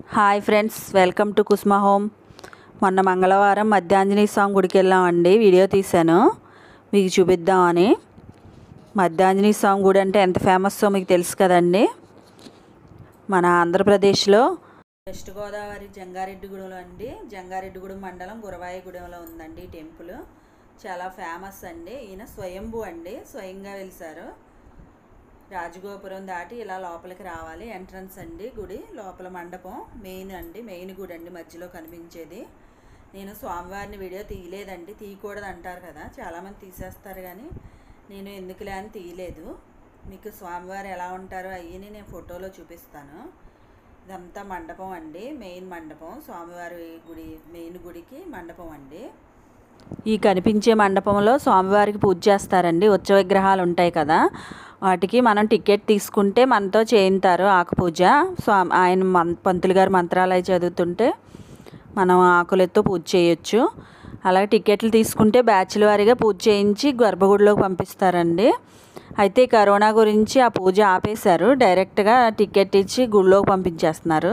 hi friends welcome to Kusma home మొన్న మంగళవారం మధ్యాంజనేయ స్వామి గుడికి వెళ్ళామండి వీడియో తీశాను మీకు చూపిద్దామని మధ్యాంజనేయ స్వామి గుడి అంటే ఎంత ఫేమస్సో మీకు తెలుసు కదండి మన ఆంధ్రప్రదేశ్లో వెస్ట్ గోదావరి జంగారెడ్డిగూడెంలో అండి జంగారెడ్డిగూడెం మండలం గురవాయగూడెంలో ఉందండి ఈ టెంపుల్ చాలా ఫేమస్ అండి ఈయన స్వయంభూ అండి స్వయంగా వెలిసారు రాజగోపురం దాటి ఇలా లోపలికి రావాలి ఎంట్రన్స్ అండి గుడి లోపల మండపం మెయిన్ అండి మెయిన్ గుడి అండి మధ్యలో కనిపించేది నేను స్వామివారిని వీడియో తీయలేదండి తీయకూడదు అంటారు కదా చాలామంది తీసేస్తారు కానీ నేను ఎందుకులే అని తీయలేదు మీకు స్వామివారు ఎలా ఉంటారో అయ్యని నేను ఫోటోలో చూపిస్తాను ఇదంతా మండపం అండి మెయిన్ మండపం స్వామివారి గుడి మెయిన్ గుడికి మండపం అండి ఈ కనిపించే మండపంలో స్వామివారికి పూజ చేస్తారండి ఉత్సవ విగ్రహాలు ఉంటాయి కదా వాటికి మనం టికెట్ తీసుకుంటే మనతో చేయింతారు ఆకు పూజ స్వామి ఆయన మం పంతులు గారు మంత్రాలు అవి చదువుతుంటే మనం ఆకులతో పూజ చేయొచ్చు అలాగే టికెట్లు తీసుకుంటే బ్యాచ్ల వారీగా పూజ చేయించి గర్భగుడిలోకి పంపిస్తారండి అయితే ఈ కరోనా గురించి ఆ పూజ ఆపేశారు డైరెక్ట్గా టికెట్ ఇచ్చి గుడిలోకి పంపించేస్తున్నారు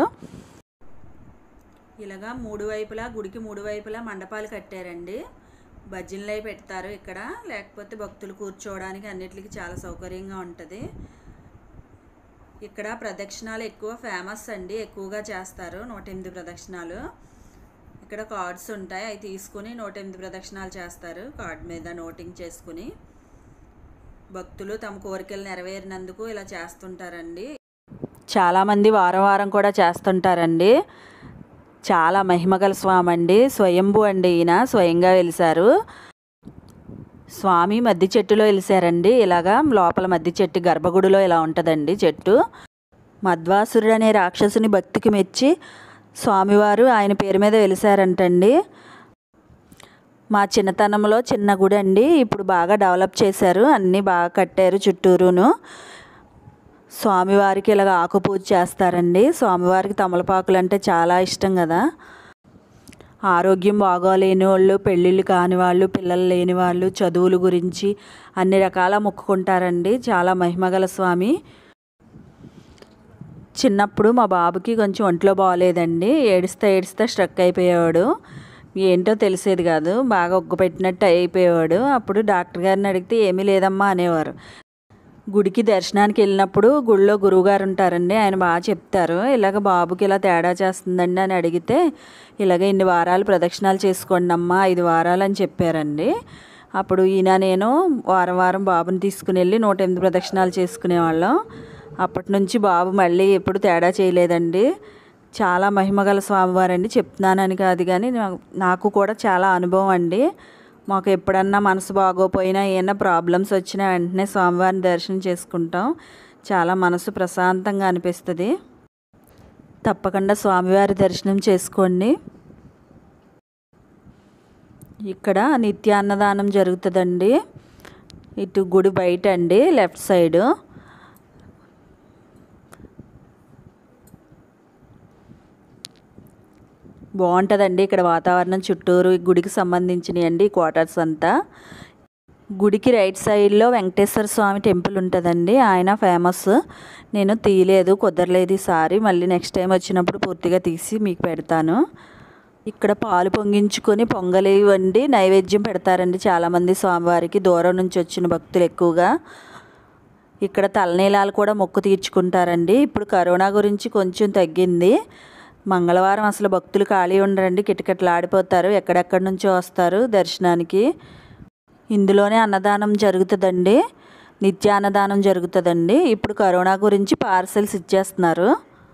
ఇలాగా మూడు వైపులా గుడికి మూడు వైపులా మండపాలు కట్టారండి భజనలు అవి పెడతారు ఇక్కడ లేకపోతే భక్తులు కూర్చోవడానికి అన్నిటికీ చాలా సౌకర్యంగా ఉంటుంది ఇక్కడ ప్రదక్షిణాలు ఎక్కువ ఫేమస్ అండి ఎక్కువగా చేస్తారు నూట ఎనిమిది ప్రదక్షిణాలు ఇక్కడ కార్డ్స్ ఉంటాయి అవి తీసుకుని నూట ఎనిమిది ప్రదక్షిణాలు చేస్తారు కార్డ్ మీద నోటింగ్ చేసుకుని భక్తులు తమ కోరికలు నెరవేరినందుకు ఇలా చేస్తుంటారండి చాలామంది వారం వారం కూడా చేస్తుంటారండి చాలా మహిమగల స్వామి అండి స్వయంభూ అండి ఈయన స్వయంగా వెలిసారు స్వామి మద్ది చెట్టులో వెలిసారండి ఇలాగా లోపల మద్ది చెట్టు గర్భగుడిలో ఇలా ఉంటుందండి చెట్టు మధ్వాసురుడు అనే రాక్షసుని భక్తికి మెచ్చి స్వామివారు ఆయన పేరు మీద వెలిసారంటండి మా చిన్నతనంలో చిన్న గుడి అండి ఇప్పుడు బాగా డెవలప్ చేశారు అన్నీ బాగా కట్టారు చుట్టూరును స్వామివారికి ఇలాగ ఆకు పూజ చేస్తారండి స్వామివారికి తమలపాకులు అంటే చాలా ఇష్టం కదా ఆరోగ్యం బాగోలేని వాళ్ళు పెళ్ళిళ్ళు కాని వాళ్ళు పిల్లలు లేని వాళ్ళు చదువుల గురించి అన్ని రకాల మొక్కుకుంటారండి చాలా మహిమగల స్వామి చిన్నప్పుడు మా బాబుకి కొంచెం ఒంట్లో బాగోలేదండి ఏడుస్తా ఏడుస్తా స్ట్రక్ అయిపోయేవాడు ఏంటో తెలిసేది కాదు బాగా ఒగ్గపెట్టినట్టు అయిపోయేవాడు అప్పుడు డాక్టర్ గారిని అడిగితే ఏమీ లేదమ్మా అనేవారు గుడికి దర్శనానికి వెళ్ళినప్పుడు గుడిలో గురువుగారు ఉంటారండి ఆయన బాగా చెప్తారు ఇలాగ బాబుకి ఇలా తేడా చేస్తుందండి అని అడిగితే ఇలాగ ఇన్ని వారాలు ప్రదక్షిణాలు చేసుకోండి అమ్మా ఐదు వారాలు అని చెప్పారండి అప్పుడు ఈయన నేను వారం వారం బాబుని తీసుకుని వెళ్ళి నూట ఎనిమిది ప్రదక్షిణాలు చేసుకునేవాళ్ళం అప్పటి నుంచి బాబు మళ్ళీ ఎప్పుడు తేడా చేయలేదండి చాలా మహిమగల స్వామివారండి చెప్తున్నానని కాదు కానీ నాకు కూడా చాలా అనుభవం అండి మాకు ఎప్పుడన్నా మనసు బాగోపోయినా ఏమైనా ప్రాబ్లమ్స్ వచ్చినా వెంటనే స్వామివారిని దర్శనం చేసుకుంటాం చాలా మనసు ప్రశాంతంగా అనిపిస్తుంది తప్పకుండా స్వామివారి దర్శనం చేసుకోండి ఇక్కడ నిత్యాన్నదానం జరుగుతుందండి ఇటు గుడి బయట అండి లెఫ్ట్ సైడు బాగుంటుందండి ఇక్కడ వాతావరణం చుట్టూరు గుడికి సంబంధించినవి అండి క్వార్టర్స్ అంతా గుడికి రైట్ సైడ్లో వెంకటేశ్వర స్వామి టెంపుల్ ఉంటుందండి ఆయన ఫేమస్ నేను తీయలేదు కుదరలేదు ఈసారి మళ్ళీ నెక్స్ట్ టైం వచ్చినప్పుడు పూర్తిగా తీసి మీకు పెడతాను ఇక్కడ పాలు పొంగించుకొని పొంగలి వండి నైవేద్యం పెడతారండి చాలామంది స్వామివారికి దూరం నుంచి వచ్చిన భక్తులు ఎక్కువగా ఇక్కడ తలనీలాలు కూడా మొక్కు తీర్చుకుంటారండి ఇప్పుడు కరోనా గురించి కొంచెం తగ్గింది మంగళవారం అసలు భక్తులు ఖాళీ ఉండరండి కిటకిటలాడిపోతారు ఎక్కడెక్కడి నుంచో వస్తారు దర్శనానికి ఇందులోనే అన్నదానం జరుగుతుందండి నిత్య అన్నదానం జరుగుతుందండి ఇప్పుడు కరోనా గురించి పార్సెల్స్ ఇచ్చేస్తున్నారు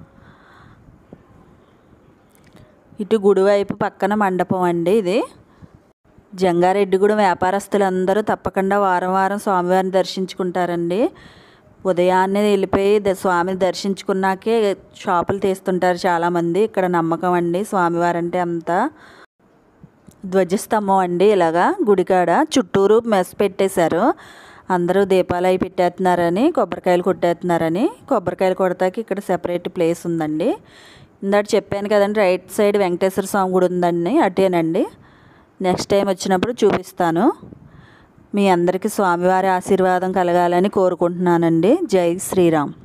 ఇటు గుడివైపు పక్కన మండపం అండి ఇది జంగారెడ్డిగూడెం వ్యాపారస్తులందరూ తప్పకుండా వారం వారం స్వామివారిని దర్శించుకుంటారండి ఉదయాన్నే వెళ్ళిపోయి స్వామిని దర్శించుకున్నాకే షాపులు తీస్తుంటారు చాలామంది ఇక్కడ నమ్మకం అండి స్వామివారు అంటే అంతా ధ్వజస్తంభం అండి ఇలాగా గుడికాడ చుట్టూరు మెస్ పెట్టేశారు అందరూ దీపాలు అవి పెట్టేస్తున్నారని కొబ్బరికాయలు కొట్టేస్తున్నారని కొబ్బరికాయలు కొడతాకి ఇక్కడ సెపరేట్ ప్లేస్ ఉందండి ఇందాక చెప్పాను కదండి రైట్ సైడ్ వెంకటేశ్వర స్వామి గుడి ఉందండి అటేనండి నెక్స్ట్ టైం వచ్చినప్పుడు చూపిస్తాను మీ అందరికీ స్వామివారి ఆశీర్వాదం కలగాలని కోరుకుంటున్నానండి జై శ్రీరామ్